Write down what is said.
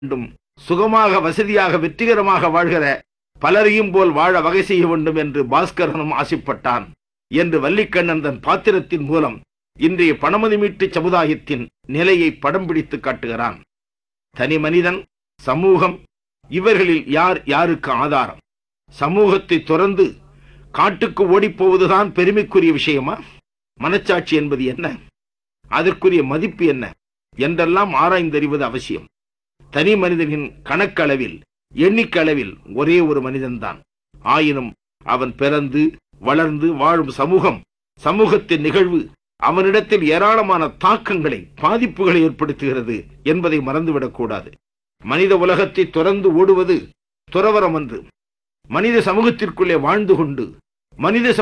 வேண்டும் சுகமாக வசதியாக வெற்றிகரமாக வாழ்கிற பலரையும் போல் வாழ வகை செய்ய வேண்டும் என்று பாஸ்கரனும் ஆசைப்பட்டான் என்று வள்ளிக்கண்ணன் தன் பாத்திரத்தின் மூலம் இன்றைய பணமதி மீட்டு சமுதாயத்தின் நிலையை படம் பிடித்து காட்டுகிறான் தனி மனிதன் சமூகம் இவர்களில் யார் யாருக்கு ஆதாரம் சமூகத்தை துறந்து காட்டுக்கு ஓடிப்போவதுதான் பெருமைக்குரிய விஷயமா மனச்சாட்சி என்பது என்ன அதற்குரிய மதிப்பு என்ன என்றெல்லாம் ஆராய்ந்தறிவது அவசியம் தனி மனிதனின் கணக்களவில் எண்ணிக்களவில் ஒரே ஒரு மனிதன்தான் ஆயினும் அவன் பிறந்து வளர்ந்து வாழும் சமூகம் சமூகத்தின் நிகழ்வு அவனிடத்தில் ஏராளமான தாக்கங்களை பாதிப்புகளை ஏற்படுத்துகிறது என்பதை மறந்துவிடக்கூடாது மனித உலகத்தை துறந்து ஓடுவது துறவரம் என்று மனித சமூகத்திற்குள்ளே வாழ்ந்து கொண்டு மனித